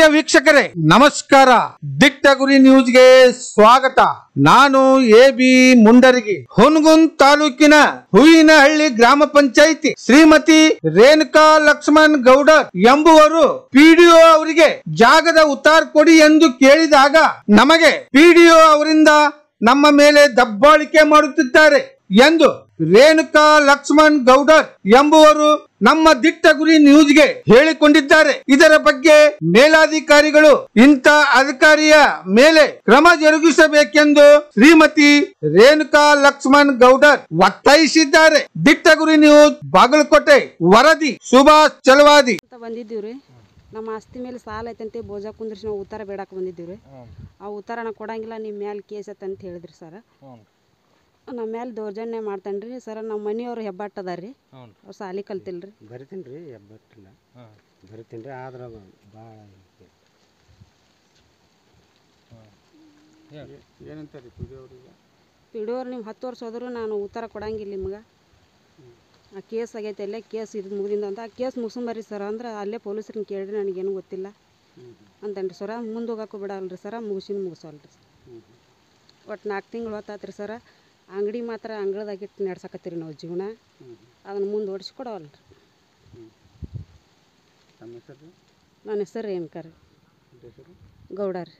ವೀಕ್ಷಕರೇ ನಮಸ್ಕಾರ ದಿಟ್ಟ ಗುರಿ ನ್ಯೂಸ್ಗೆ ಸ್ವಾಗತ ನಾನು ಎ ಬಿ ಮುಂಡರಗಿ ಹುನಗುನ್ ತಾಲೂಕಿನ ಹೂವಿನಹಳ್ಳಿ ಗ್ರಾಮ ಪಂಚಾಯಿತಿ ಶ್ರೀಮತಿ ರೇಣುಕಾ ಲಕ್ಷ್ಮಣ್ ಗೌಡರ್ ಎಂಬುವರು ಪಿಡಿಒ ಅವರಿಗೆ ಜಾಗದ ಉತ್ತಾರ ಕೊಡಿ ಎಂದು ಕೇಳಿದಾಗ ನಮಗೆ ಪಿಡಿಒ ಅವರಿಂದ ನಮ್ಮ ಮೇಲೆ ದಬ್ಬಾಳಿಕೆ ಮಾಡುತ್ತಿದ್ದಾರೆ ಎಂದು ರೇಣುಕಾ ಲಕ್ಷ್ಮಣ್ ಗೌಡರ್ ಎಂಬುವರು ನಮ್ಮ ದಿಟ್ಟ ಗುರಿ ನ್ಯೂಸ್ಗೆ ಹೇಳಿಕೊಂಡಿದ್ದಾರೆ ಇದರ ಬಗ್ಗೆ ಮೇಲಾಧಿಕಾರಿಗಳು ಇಂಥ ಅಧಿಕಾರಿಯ ಮೇಲೆ ಕ್ರಮ ಜರುಗಿಸಬೇಕೆಂದು ಶ್ರೀಮತಿ ರೇಣುಕಾ ಲಕ್ಷ್ಮಣ್ ಗೌಡರ್ ಒತ್ತಾಯಿಸಿದ್ದಾರೆ ದಿಟ್ಟ ಗುರಿ ನ್ಯೂಸ್ ಬಾಗಲಕೋಟೆ ವರದಿ ಸುಭಾಷ್ ಚಲವಾದಿ ಅಂತ ಬಂದಿದ್ದೀವಿ ರೀ ನಮ್ಮ ಆಸ್ತಿ ಮೇಲೆ ಸಾಲ ಐತಂತೆ ಬೋಜ ಕುಂದ್ರಿಸಿ ನಾವು ಉತ್ತರ ಬೇಡಕ್ಕೆ ಬಂದಿದ್ದೀವಿ ರೀ ಆ ಉತ್ತರನ ಕೊಡಂಗಿಲ್ಲ ನಿಮ್ಮ ಮ್ಯಾಲೆ ಕೇಸ್ ಐತೆ ಅಂತ ಹೇಳಿದ್ರಿ ಸರ್ ನಮ್ಮ ಮೇಲೆ ದೌರ್ಜನ್ಯ ಮಾಡ್ತಾನೆ ರೀ ಸರ್ ನಮ್ಮ ಮನೆಯವ್ರು ಹೆಬ್ಬಾಟ್ ಅದಾರ ರೀ ಅವ್ರು ಸಾಲಿ ಕಲ್ತಿಲ್ಲ ರೀ ಬರಿತೀನಿ ರೀ ಎಬ್ಬಟ್ಟಿಲ್ಲ ಬರಿತೀನಿ ರೀ ಆದ್ರೆ ಭಾಳ ಏನಂತಾರೆ ಕುಡಿಯೋರಿಗೆ ಪಿಡಿಯೋರು ನೀವು ಹತ್ತು ವರ್ಷ ಹೋದ್ರು ನಾನು ಉತ್ತರ ಕೊಡಂಗಿಲ್ಲ ನಿಮ್ಗೆ ಆ ಕೇಸ್ ಆಗೈತೆ ಅಲ್ಲೇ ಕೇಸ್ ಇದು ಮುಗಿದಿಂದ ಅಂತ ಆ ಕೇಸ್ ಮುಗಿಸ್ಕೊಂಬರ್ರಿ ಸರ್ ಅಂದ್ರೆ ಅಲ್ಲೇ ಪೊಲೀಸ್ರನ್ನ ಕೇಳಿರಿ ನನಗೇನು ಗೊತ್ತಿಲ್ಲ ಅಂತನ್ರಿ ಸರ ಮುಂದೆ ಹೋಗಕ್ಕೂ ಬಿಡಲ್ರಿ ಸರ ಮುಗಿಸಿನ ಮುಗಿಸಲ್ರಿ ಒಟ್ಟು ನಾಲ್ಕು ತಿಂಗಳು ಹೊತ್ತಾತ್ರಿ ಸರ ಅಂಗಡಿ ಮಾತ್ರ ಅಂಗಳದಾಗಿಟ್ಟು ನಡ್ಸಕತ್ತೀರಿ ನಾವು ಜೀವನ ಅದನ್ನು ಮುಂದೆ ಓಡಿಸಿ ಕೊಡವಲ್ರಿ ನಮ್ಮ ಹೆಸರು ರೀ ನನ್ನ ಹೆಸರು ರೇಣುಕಾ ರೀ ನಿಮ್ಮ ಹೆಸರು ಗೌಡ ರೀ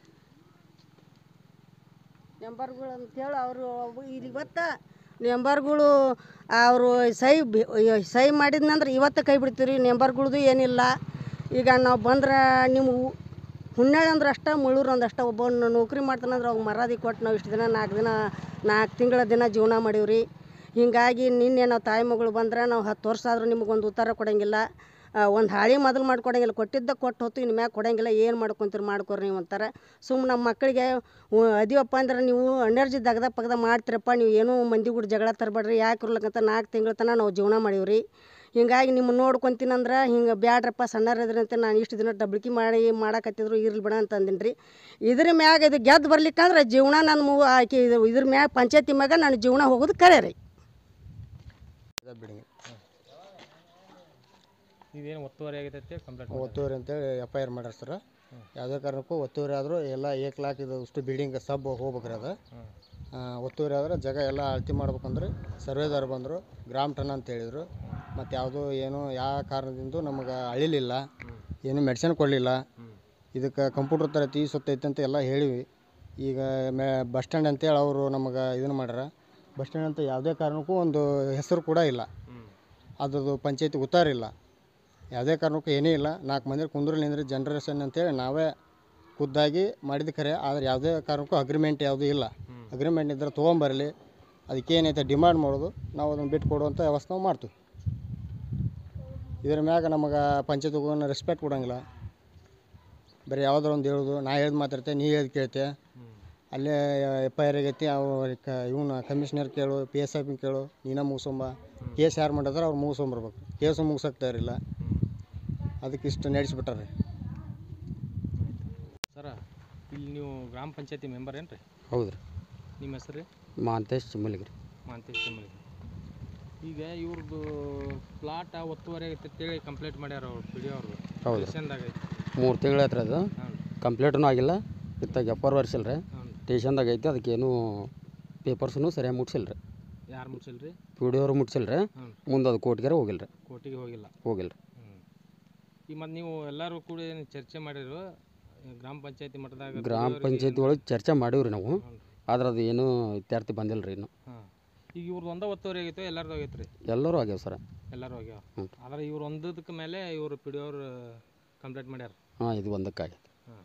ನೆಂಬರ್ಗಳು ಅಂತೇಳಿ ಅವರು ಇಲ್ಲಿ ಇವತ್ತು ನೆಂಬರ್ಗಳು ಅವರು ಸೈ ಬಿ- ಸೈ ಮಾಡಿದ್ನಂದ್ರೆ ಇವತ್ತು ಕೈ ಬಿಡ್ತೀವಿ ರೀ ನೆಂಬರ್ಗಳ್ದು ಏನಿಲ್ಲ ಈಗ ನಾವು ಬಂದ್ರೆ ನೀವು ಹುಣ್ಣಾಳೆ ಅಂದ್ರೆ ಅಷ್ಟ ಮುಳ್ಳೂರು ಅಂದ್ರೆ ಅಷ್ಟ ಒಬ್ಬನ ನೌಕರಿ ಮಾಡ್ತಾನಂದ್ರೆ ಅವ್ಗೆ ಮರಾದಿ ಕೊಟ್ಟು ನಾವು ಇಷ್ಟು ದಿನ ನಾಲ್ಕು ದಿನ ನಾಲ್ಕು ತಿಂಗಳ ದಿನ ಜೀವನ ಮಾಡೀವ್ರಿ ಹೀಗಾಗಿ ನಿನ್ನೆ ನಾವು ತಾಯಿ ಮಗಳು ಬಂದ್ರೆ ನಾವು ಹತ್ತು ವರ್ಷ ಆದರೂ ನಿಮಗೊಂದು ಉತ್ತರ ಕೊಡಂಗಿಲ್ಲ ಒಂದು ಹಾಳಿ ಮೊದಲು ಮಾಡ್ಕೊಡಂಗಿಲ್ಲ ಕೊಟ್ಟಿದ್ದ ಕೊಟ್ಟು ಹೊತ್ತು ಇನ್ನು ಮ್ಯಾಗ ಕೊಡಂಗಿಲ್ಲ ಏನು ಮಾಡ್ಕೊಂತೀರಿ ಮಾಡ್ಕೊರಿ ನೀವು ಅಂತಾರೆ ಸುಮ್ಮನೆ ನಮ್ಮ ಮಕ್ಕಳಿಗೆ ಉ- ಅದೀವಪ್ಪ ಅಂದ್ರೆ ನೀವು ಎನರ್ಜಿ ದಗದ ಪಗದ ಮಾಡ್ತೀರಪ್ಪ ನೀವು ಏನೂ ಮಂದಿ ಕೂಡ ಜಗಳ ತರಬೇಡ್ರಿ ಯಾಕೆ ಇರ್ಲಕ್ಕಂತ ನಾಲ್ಕು ತಿಂಗಳ ತನಕ ನಾವು ಜೀವನ ಮಾಡೀವ್ರಿ ಹಿಂಗಾಗಿ ನಿಮ್ಮ ನೋಡ್ಕೊಂತೀನಂದ್ರೆ ಹಿಂಗೆ ಬ್ಯಾಡ್ರಪ್ಪ ಸಣ್ಣರಿದ್ರಿ ಅಂತ ನಾನು ಇಷ್ಟು ದಿನ ಡಬ್ಳಿಕೆ ಮಾಡಿ ಮಾಡಕತ್ತಿದ್ರು ಇರ್ಲಿ ಬಿಡ ಅಂತ ಅಂದಿನಿ ರೀ ಇದ್ರ ಮ್ಯಾಗ ಇದು ಗೆದ್ದು ಬರ್ಲಿಕ್ಕಂದ್ರೆ ಜೀವನ ನನ್ನ ಮೂ ಆಕಿ ಇದು ಇದ್ರ ಮ್ಯಾಗ ಪಂಚಾಯತಿ ಮ್ಯಾಗ ನಾನು ಜೀವನ ಹೋಗೋದು ಕರೆ ರೀ ಬಿಡಿಂಗ್ ಇದೇನು ಒತ್ತುವರಿ ಆಗೈತೆ ಕಂಪ್ಲೇಂಟ್ ಒತ್ತುವರಿ ಅಂತೇಳಿ ಎಫ್ ಐ ಆರ್ ಮಾಡ್ಯಾರ ಸರ್ ಯಾವುದೇ ಕಾರಣಕ್ಕೂ ಒತ್ತುವರಿ ಆದರೂ ಎಲ್ಲ ಏಕ್ ಲಾಕ್ ಇದು ಅಷ್ಟು ಬಿಲ್ಡಿಂಗ್ ಸಬ್ ಹೋಗ್ಬೇಕ್ರಿ ಅದು ಆ, ಒತ್ತುವರಿ ಆದ್ರೆ ಜಾಗ ಎಲ್ಲ ಅಳತಿ ಮಾಡ್ಬೇಕಂದ್ರೆ ಸರ್ವೇದಾರ್ ಬಂದರು ಗ್ರಾಮ್ ಟನ್ ಅಂತ ಹೇಳಿದರು ಮತ್ತು ಯಾವುದೂ ಏನು ಯಾವ ಕಾರಣದಿಂದ ನಮಗೆ ಅಳಿಲಿಲ್ಲ ಏನು ಮೆಡಿಸಿನ್ ಕೊಡಲಿಲ್ಲ ಇದಕ್ಕೆ ಕಂಪ್ಯೂಟರ್ ತರತಿ ಸುತ್ತೈತೆ ಅಂತ ಎಲ್ಲ ಹೇಳಿವಿ ಈಗ ಮೆ ಬಸ್ ಸ್ಟ್ಯಾಂಡ್ ಅಂತೇಳಿ ಅವರು ನಮಗೆ ಇದನ್ನು ಮಾಡ್ಯಾರ ಬಸ್ ಸ್ಟ್ಯಾಂಡ್ ಅಂತ ಯಾವುದೇ ಕಾರಣಕ್ಕೂ ಒಂದು ಹೆಸರು ಕೂಡ ಇಲ್ಲ ಅದ್ರದ್ದು ಪಂಚಾಯತಿ ಉತ್ತಾರ ಇಲ್ಲ ಯಾವುದೇ ಕಾರಣಕ್ಕೂ ಏನೇ ಇಲ್ಲ ನಾಲ್ಕು ಮಂದಿ ಕುಂದ್ರಲ್ಲಿ ನಿಂದ್ರೆ ಜನ್ರೇಷನ್ ಅಂತೇಳಿ ನಾವೇ ಖುದ್ದಾಗಿ ಮಾಡಿದ ಖರೆ ಆದರೆ ಯಾವುದೇ ಕಾರಣಕ್ಕೂ ಅಗ್ರಿಮೆಂಟ್ ಯಾವುದೂ ಇಲ್ಲ ಅಗ್ರಿಮೆಂಟ್ ಇದ್ದರೆ ತೊಗೊಂಬರಲಿ ಅದಕ್ಕೆ ಏನೈತೆ ಡಿಮಾಂಡ್ ಮಾಡೋದು ನಾವು ಅದನ್ನು ಬಿಟ್ಟು ಕೊಡುವಂಥ ವ್ಯವಸ್ಥೆ ನಾವು ಮಾಡ್ತೀವಿ ಇದ್ರ ಮ್ಯಾಗ ನಮಗೆ ಪಂಚಾಯತ್ಗೂ ರೆಸ್ಪೆಕ್ಟ್ ಕೊಡೋಂಗಿಲ್ಲ ಬರೀ ಯಾವ್ದಾರ ಒಂದು ಹೇಳೋದು ನಾ ಹೇಳ್ದು ಮಾತಾಡ್ತೆ ನೀ ಹೇಳ್ದು ಕೇಳ್ತೆ ಅಲ್ಲೇ ಎಫ್ ಐ ಆರ್ ಆಗೈತಿ ಅವ್ರು ಇವನು ಕಮಿಷನರ್ ಕೇಳು ಪಿ ಎಸ್ ಐ ಕೇಳು ನೀನ ಮುಗಿಸೊಂಬ ಕೇಸ್ ಯಾರು ಮಾಡಿದ್ರೆ ಅವ್ರು ಮುಗಿಸ್ಕೊಂಬರ್ಬೇಕು ಕೇಸು ಮುಗಿಸೋಕೆ ಇರಲಿಲ್ಲ ಅದಕ್ಕೆ ಇಷ್ಟು ನಡೆಸಿಬಿಟ್ಟಾರೆ ಸರ ಇಲ್ಲಿ ನೀವು ಗ್ರಾಮ ಪಂಚಾಯತಿ ಮೆಂಬರ್ ಏನು ರೀ ಹೌದು ರೀ ನಿಮ್ಮ ಹೆಸರು ರೀ ಮಾಂತೇಶ್ ಚಿಮ್ಮಲಿಗ್ರಿ ಮಾಂತೇಶ್ ತಿಮ್ಮಲಿಗೆ ಈಗ ಇವ್ರದ್ದು ಪ್ಲಾಟ್ ಒತ್ತುವರಿ ಆಗೈತೆ ಅಂತೇಳಿ ಕಂಪ್ಲೇಂಟ್ ಮಾಡ್ಯಾರ ಅವ್ರು ಪಿ ಡಿ ಅವ್ರು ಹೌದು. ಸ್ಟೇಷನ್ದಾಗ ಐತಿ ಮೂರು ತಿಂಗಳ ಹತ್ರ ಅದು ಹಾಂ ಕಂಪ್ಲೀಟೂ ಆಗಿಲ್ಲ ಇತ್ತಾಗ ಎಪ್ಪರ್ ವರ್ಷಿಲ್ಲ ರೀ ಹಾಂ ಸ್ಟೇಷನ್ದಾಗ ಐತಿ ಅದಕ್ಕೇನು ಪೇಪರ್ಸ್ನು ಸರಿಯಾಗಿ ಮುಟ್ಸಿಲ್ಲ ರೀ ಯಾರು ಮುಚ್ಚಿಲ್ಲ ರೀ ಪಿ ಡಿ ಅವ್ರು ಮುಟ್ಸಿಲ್ಲ ರೀ ಹ್ಞೂ ಮುಂದೆ ಅದು ಕೋರ್ಟ್ಗಾರ ಹೋಗಿಲ್ಲ ರೀ ಕೋರ್ಟಿಗೆ ಹೋಗಿಲ್ಲ ಹೋಗಿಲ್ಲ ರೀ ಹ್ಞೂ ಈಗ ಮತ್ತು ನೀವು ಎಲ್ಲರೂ ಕೂಡ ಏನು ಚರ್ಚೆ ಮಾಡಿರು ಗ್ರಾಮ ಪಂಚಾಯತಿ ಮಟ್ಟದಾಗ ಗ್ರಾಮ ಪಂಚಾಯತಿ ಒಳಗೆ ಚರ್ಚೆ ಮಾಡೀವಿ ರೀ ನಾವು ಆದ್ರೆ ಅದು ಏನೂ ಇತ್ಯರ್ಥ ಬಂದಿಲ್ಲ ರೀ ಇನ್ನು ಹಾಂ ಈಗ ಇವ್ರದ್ದು ಒಂದೇ ಒತ್ತುವರಿ ಆಗೈತೆ ಎಲ್ಲರದು ಆಗೈತೆ ರೀ ಎಲ್ಲರೂ ಆಗ್ಯಾವ ಸರ್ ಎಲ್ಲರೂ ಆಗ್ಯಾವ ಹ್ಞೂ. ಆದ್ರೆ ಇವ್ರು ಒಂದದಕ್ಕೆ ಮೇಲೆ ಇವರು ಪಿ ಡಿ ಅವ್ರು ಕಂಪ್ಲೇಂಟ್ ಮಾಡ್ಯಾರ ಹಾಂ ಇದು ಒಂದಕ್ಕಾಗೈತಿ ಹಾಂ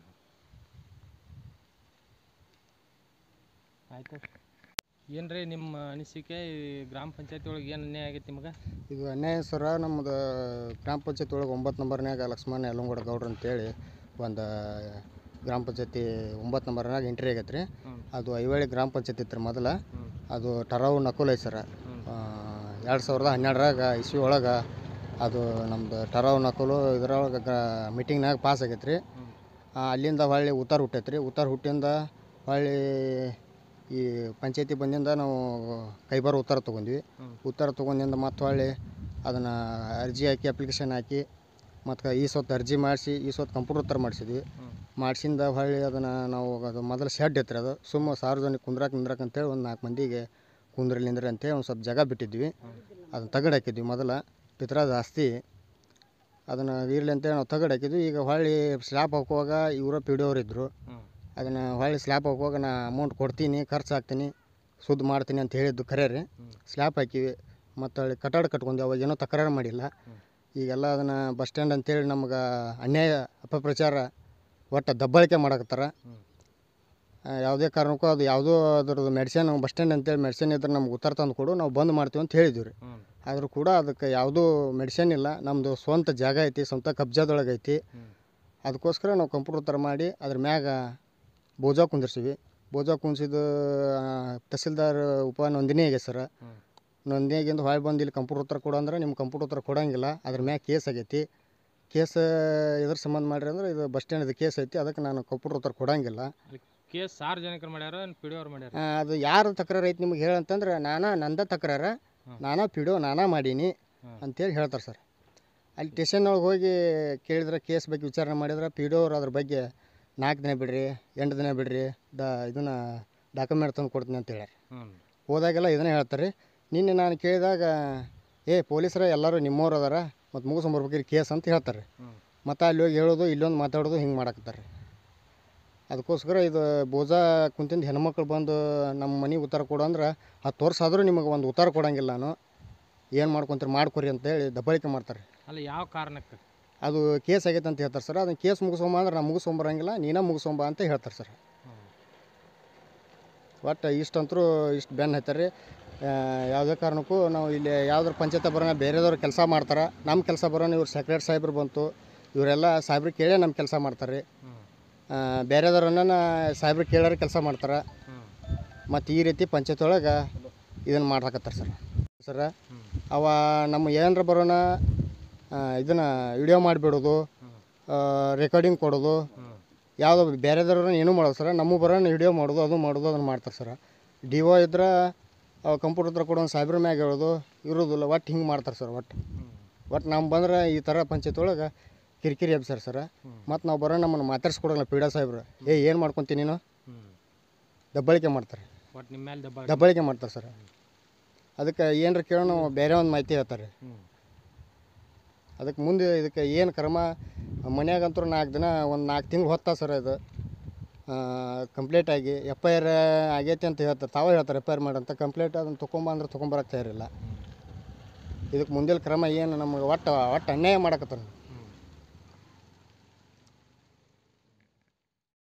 ಆಯ್ತು ಏನು ರೀ ನಿಮ್ಮ ಅನಿಸಿಕೆ ಈ ಗ್ರಾಮ ಪಂಚಾಯತಿ ಒಳಗೆ ಏನು ಅನ್ಯಾಯ ಆಗೈತೆ ನಿಮ್ಗೆ ಇದು ಅನ್ಯಾಯ ಸರ ನಮ್ಮದು ಗ್ರಾಮ ಪಂಚಾಯತಿ ಒಳಗೆ ಒಂಬತ್ತು ನಂಬರ್ನ್ಯಾಗ ಲಕ್ಷ್ಮಣ ಯಲ್ಲಂಗೌಡ ಗೌಡ್ರು ಅಂತೇಳಿ ಒಂದು ಗ್ರಾಮ ಪಂಚಾಯತಿ ಒಂಬತ್ತು ನಂಬರ್ನಾಗ ಎಂಟ್ರಿ ಆಗೈತೆ ರೀ ಹ್ಞೂ ಅದು ಐವಳಿ ಗ್ರಾಮ ಪಂಚಾಯತಿ ಇತ್ತು ರೀ ಮೊದಲ ಹ್ಞೂ ಅದು ಟರಾವು ನಕುಲ್ ಐತೆ ಸರ ಎರಡು ಸಾವಿರದ ಹನ್ನೆರಡರಾಗ ಇಸ್ವಿ ಒಳಗೆ ಅದು ನಮ್ದು ಟರಾವು ನಕಲು ಇದ್ರೊಳಗೆ ಗ ಮೀಟಿಂಗ್ನಾಗ ಪಾಸ್ ಆಗೈತೆ ರೀ ಹ್ಞೂ ಆ, ಅಲ್ಲಿಂದ ಹೊಳ್ಳಿ ಉತ್ತಾರ ಹುಟ್ಟೈತೆ ರೀ ಉತ್ತಾರ ಹುಟ್ಟಿಂದ ಹೊಳ್ಳಿ ಈ ಪಂಚಾಯತಿ ಬಂದಿಂದ ನಾವು ಕೈಬಾರ ಉತ್ತರ ತೊಗೊಂಡ್ವಿ ಹ್ಮ್. ಉತ್ತರ ತೊಗೊಂಡಿಂದ ಮತ್ತೆ ಹೊಳ್ಳಿ ಅದನ್ನು ಅರ್ಜಿ ಹಾಕಿ ಅಪ್ಲಿಕೇಶನ್ ಹಾಕಿ ಮತ್ತು ಈ ಸೊತ್ತು ಅರ್ಜಿ ಮಾಡಿಸಿ ಈ ಸೊತ್ತು ಕಂಪ್ಯೂಟರ್ ಉತ್ತರ ಮಾಡಿಸಿದ್ವಿ ಹ್ಮ್. ಮಾಡ್ಸಿಂದ ಹೊಳ್ಳಿ ಅದನ್ನು ನಾವು ಅದು ಮೊದಲು ಶೆಡ್ ಐತ್ರಿ ಅದು ಸುಮ್ಮ ಸಾರ್ವಜನಿಕ ಕುಂದ್ರಾಕ ನಿಂದ್ರಾಕ ಅಂತೇಳಿ ಒಂದು ನಾಲ್ಕು ಮಂದಿಗೆ ಕುಂದ್ರಿ ನಿಂದ್ರಿ ಅಂತೇಳಿ ಒಂದು ಸ್ವಲ್ಪ ಜಾಗ ಬಿಟ್ಟಿದ್ವಿ ಅದನ್ನು ತಗಡು ಹಾಕಿದ್ವಿ ಮೊದಲು ಪಿತ್ರ ಜಾಸ್ತಿ ಅದನ್ನು ಇರಲಿ ಅಂತೇಳಿ ನಾವು ತಗಡು ಹಾಕಿದ್ವಿ ಈಗ ಹೊಳ್ಳಿ ಸ್ಲ್ಯಾಪ್ ಹಾಕುವಾಗ ಇವರ ಪಿ ಡಿ ಅವ್ರು ಇದ್ದರು ಹ್ಮ್. ಅದನ್ನು ಹೊಳ್ಳಿ ಸ್ಲ್ಯಾಪ್ ಹಾಕುವಾಗ ನಾ ಅಮೌಂಟ್ ಕೊಡ್ತೀನಿ ಖರ್ಚು ಹಾಕ್ತೀನಿ ಶುದ್ಧ ಮಾಡ್ತೀನಿ ಅಂತ ಹೇಳಿದ್ದು ಖರೆ ರೀ ಸ್ಲ್ಯಾಪ್ ಹಾಕಿವಿ ಮತ್ತು ಅಲ್ಲಿ ಕಟ್ಟಡ ಕಟ್ಕೊಂಡು ಅವಾಗ ಏನೂ ತಕರಾರು ಮಾಡಿಲ್ಲ ಈಗೆಲ್ಲ ಅದನ್ನು ಬಸ್ ಸ್ಟ್ಯಾಂಡ್ ಅಂತೇಳಿ ನಮ್ಗೆ ಅನ್ಯಾಯ ಅಪಪ್ರಚಾರ ಒಟ್ಟು ದಬ್ಬಾಳಿಕೆ ಮಾಡಕತ್ತಾರ ಆ, ಯಾವುದೇ ಕಾರಣಕ್ಕೂ ಅದು ಯಾವುದೋ ಅದ್ರದ್ದು ಮೆಡಿಸಿನ್ ಬಸ್ ಸ್ಟ್ಯಾಂಡ್ ಅಂತೇಳಿ ಮೆಡಿಸಿನ್ ಇದ್ರೆ ನಮ್ಗೆ ಉತ್ತರ ತಂದು ಕೊಡು ನಾವು ಬಂದ್ ಮಾಡ್ತೀವಿ ಅಂತ ಹೇಳಿದ್ವಿ ರೀ ಹ್ಮ್. ಆದರೂ ಕೂಡ ಅದಕ್ಕೆ ಯಾವುದೂ ಮೆಡಿಸಿನ್ ಇಲ್ಲ ನಮ್ಮದು ಸ್ವಂತ ಜಾಗ ಐತಿ ಸ್ವಂತ ಕಬ್ಜಾದೊಳಗೆ ಐತಿ ಅದಕ್ಕೋಸ್ಕರ ನಾವು ಕಂಪ್ಯೂಟರ್ ಥರ ಮಾಡಿ ಅದ್ರ ಮ್ಯಾಗ ಬೋಜಾ ಕುಂದಿರ್ಸಿವಿ ಬೋಜಾ ಕುಂದಿಸಿದ್ದು ತಹಸೀಲ್ದಾರ್ ಉಪ ನೋಂದಣಿ ಆಗೈತೆ ಸರ್ ನೋಂದಣಿ ಆಗಿಂದ ಹೊಳೆ ಬಂದು ಇಲ್ಲಿ ಕಂಪ್ಯೂಟರ್ ಹತ್ರ ಕೊಡು ಅಂದ್ರೆ ನಿಮ್ಮ ಕಂಪ್ಯೂಟರ್ ಹತ್ರ ಕೊಡೋಂಗಿಲ್ಲ ಅದ್ರ ಮ್ಯಾಗ ಕೇಸ್ ಆಗೈತಿ ಕೇಸ್ ಇದ್ರ ಸಂಬಂಧ ಮಾಡ್ರಿ ಅಂದ್ರೆ ಇದು ಬಸ್ ಸ್ಟ್ಯಾಂಡ್ ಕೇಸ್ ಐತಿ ಅದಕ್ಕೆ ನಾನು ಕಂಪ್ಯೂಟರ್ ಹತ್ರ ಕೊಡೋಂಗಿಲ್ಲ ಅಲ್ಲಿ ಕೇಸ್ ಸಾರ್ವಜನಿಕರು ಮಾಡ್ಯಾರ ಪಿ ಡಿ ಅವ್ರು ಮಾಡ್ಯಾರ ಆ, ಅದು ಯಾರು ತಕರಾರು ಐತಿ ನಿಮ್ಗೆ ಹೇಳಂತಂದ್ರೆ ನಾನಾ ನಂದ ತಕರಾರ ನಾನಾ ಪಿಡೋ ನಾನಾ ಮಾಡೀನಿ ಅಂತೇಳಿ ಹೇಳ್ತಾರೆ ಸರ್ ಅಲ್ಲಿ ಸ್ಟೇಷನ್ ಒಳಗೆ ಹೋಗಿ ಕೇಳಿದ್ರೆ ಕೇಸ್ ಬಗ್ಗೆ ವಿಚಾರಣೆ ಮಾಡಿದ್ರೆ ಪಿ ಡಿ ಅವ್ರು ಅದ್ರ ಬಗ್ಗೆ ನಾಲ್ಕು ದಿನ ಬಿಡ್ರಿ ಎಂಟು ದಿನ ಬಿಡ್ರಿ ದ ಇದನ್ನು ಡಾಕ್ಯುಮೆಂಟ್ ತಂದು ಕೊಡ್ತೀನಿ ಅಂತ ಹೇಳ್ಯಾರ ಹ್ಮ್ ಹೋದಾಗೆಲ್ಲ ಇದನ್ನೇ ಹೇಳ್ತಾರೆ ನಿನ್ನೆ ನಾನು ಕೇಳಿದಾಗ ಏ ಪೊಲೀಸರ ಎಲ್ಲರೂ ನಿಮ್ಮವ್ರು ಅದಾರ ಮತ್ತು ಮುಗಿಸ್ಕೊಂಬರ್ಬೇಕ್ರಿ ಕೇಸ್ ಅಂತ ಹೇಳ್ತಾರೆ ಮತ್ತು ಅಲ್ಲಿ ಹೋಗಿ ಹೇಳೋದು ಇಲ್ಲೊಂದು ಮಾತಾಡೋದು ಹಿಂಗೆ ಮಾಡಕತ್ತಾರೆ ಅದಕ್ಕೋಸ್ಕರ ಇದು ಬೋಜಾ ಕುಂತಿಂದ ಹೆಣ್ಮಕ್ಳು ಬಂದು ನಮ್ಮ ಮನೆಗೆ ಉತ್ತರ ಕೊಡು ಅಂದ್ರೆ ಹತ್ತು ವರ್ಷ ಆದರೂ ನಿಮಗೆ ಒಂದು ಉತ್ತರ ಕೊಡೋಂಗಿಲ್ಲ ನಾನು ಏನು ಮಾಡ್ಕೊಂತೀರಿ ಮಾಡ್ಕೊರಿ ಅಂತೇಳಿ ದಬ್ಬಾಳಿಕೆ ಮಾಡ್ತಾರೆ ಅಲ್ಲ ಯಾವ ಕಾರಣಕ್ಕೆ ಅದು ಕೇಸ್ ಆಗೈತೆ ಅಂತ ಹೇಳ್ತಾರೆ ಸರ್ ಅದನ್ನು ಕೇಸ್ ಮುಗಿಸ್ಕೊಂಬ ಅಂದ್ರೆ ನಾನು ಮುಗಿಸ್ಕೊಂಬರಂಗಿಲ್ಲ ನೀನೇ ಮುಗಿಸ್ಕೊಂಬ ಅಂತ ಹೇಳ್ತಾರೆ ಸರ್ ಒಟ್ಟು ಇಷ್ಟಂತರೂ ಇಷ್ಟು ಬೆನ್ನು ಹತ್ತಾರೆ ಯಾವುದೇ ಕಾರಣಕ್ಕೂ ನಾವು ಇಲ್ಲಿ ಯಾವ್ದಾರ ಪಂಚಾಯತ್ ಬರೋಣ ಬೇರೆದವ್ರು ಕೆಲಸ ಮಾಡ್ತಾರೆ ನಮ್ಮ ಕೆಲಸ ಬರೋಣ ಇವ್ರು ಸೆಕ್ರೆಟರಿ ಸಾಹೇಬ್ರು ಬಂತು ಇವರೆಲ್ಲ ಸಾಹೇಬ್ರು ಕೇಳೇ ನಮ್ಮ ಕೆಲಸ ಮಾಡ್ತಾರೆ ಬೇರೆದವ್ರನ್ನ ಸಾಹೇಬ್ರು ಕೇಳೋರು ಕೆಲಸ ಮಾಡ್ತಾರೆ ಮತ್ತು ಈ ರೀತಿ ಪಂಚಾಯತ್ ಒಳಗೆ ಇದನ್ನು ಮಾಡ್ಲಕತ್ತಾರೆ ಸರ್ ಸರ ಅವ ನಮ್ಮ ಏನರ ಬರೋಣ ಇದನ್ನು ವಿಡಿಯೋ ಮಾಡಿಬಿಡೋದು ರೆಕಾರ್ಡಿಂಗ್ ಕೊಡೋದು ಯಾವುದೋ ಬೇರೆದವ್ರನ್ನ ಏನೂ ಮಾಡೋದು ಸರ್ ನಮ್ಮ ಬರೋಣ ವಿಡಿಯೋ ಮಾಡೋದು ಅದು ಮಾಡೋದು ಅದನ್ನು ಮಾಡ್ತಾರೆ ಸರ್ ಡಿ ಒ ಇದ್ರೆ ಅವು ಕಂಪ್ಯೂಟರ್ ಹತ್ರ ಕೊಡೋ ಸಾಹೇಬ್ರ ಮ್ಯಾಗ ಹೇಳೋದು ಇರೋದಿಲ್ಲ ಒಟ್ಟು ಹಿಂಗೆ ಮಾಡ್ತಾರೆ ಸರ್ ಒಟ್ಟು ಒಟ್ಟು ನಮ್ಮ ಬಂದ್ರೆ ಈ ಥರ ಪಂಚಾಯತ್ ಒಳಗೆ ಕಿರಿಕಿರಿ ಎಬ್ಸರ್ ಸರ್ ಮತ್ತು ನಾವು ಬರೋ ನಮ್ಮನ್ನು ಮಾತಾಡ್ಸ್ಕೊಡೋಲ್ಲ ಪೀಡಾ ಸಾಹೇಬ್ರು ಏ ಏನು ಮಾಡ್ಕೊತೀನಿ ನೀನು ದಬ್ಬಾಳಿಕೆ ಮಾಡ್ತಾರೆ ಒಟ್ಟು ನಿಮ್ಮ ಮೇಲೆ ದಬ್ಬ ದಬ್ಬಾಳಿಕೆ ಮಾಡ್ತಾರೆ ಸರ್ ಅದಕ್ಕೆ ಏನರ ಕೇಳೋ ನಾವು ಬೇರೆ ಒಂದು ಮಾಹಿತಿ ಹೇಳ್ತಾರೆ ಅದಕ್ಕೆ ಮುಂದೆ ಇದಕ್ಕೆ ಏನು ಕ್ರಮ ಮನ್ಯಾಗಂತೂ ನಾಲ್ಕು ದಿನ ಒಂದು ನಾಲ್ಕು ತಿಂಗಳು ಹೊತ್ತ ಸರ್ ಇದು ಕಂಪ್ಲೀಟ್ ಆಗಿ ಎಫ್ ಐ ಆರ್ ಆಗೈತೆ ಅಂತ ಹೇಳ್ತಾರೆ ತಾವೇ ಹೇಳ್ತಾರೆ ಎಫ್ ಐ ಆರ್ ಮಾಡಂತ ಕಂಪ್ಲೇಂಟ್ ಅದನ್ನು ತೊಗೊಂಬ ಅಂದ್ರೆ ತೊಗೊಂಬರಕ್ಕೆ ತಯಾರಿಲ್ಲ ಇದಕ್ಕೆ ಮುಂದಿನ ಕ್ರಮ ಏನು ನಮಗೆ ಒಟ್ಟು ಒಟ್ಟು ಅನ್ಯಾಯ ಮಾಡಕತ್ತಾರ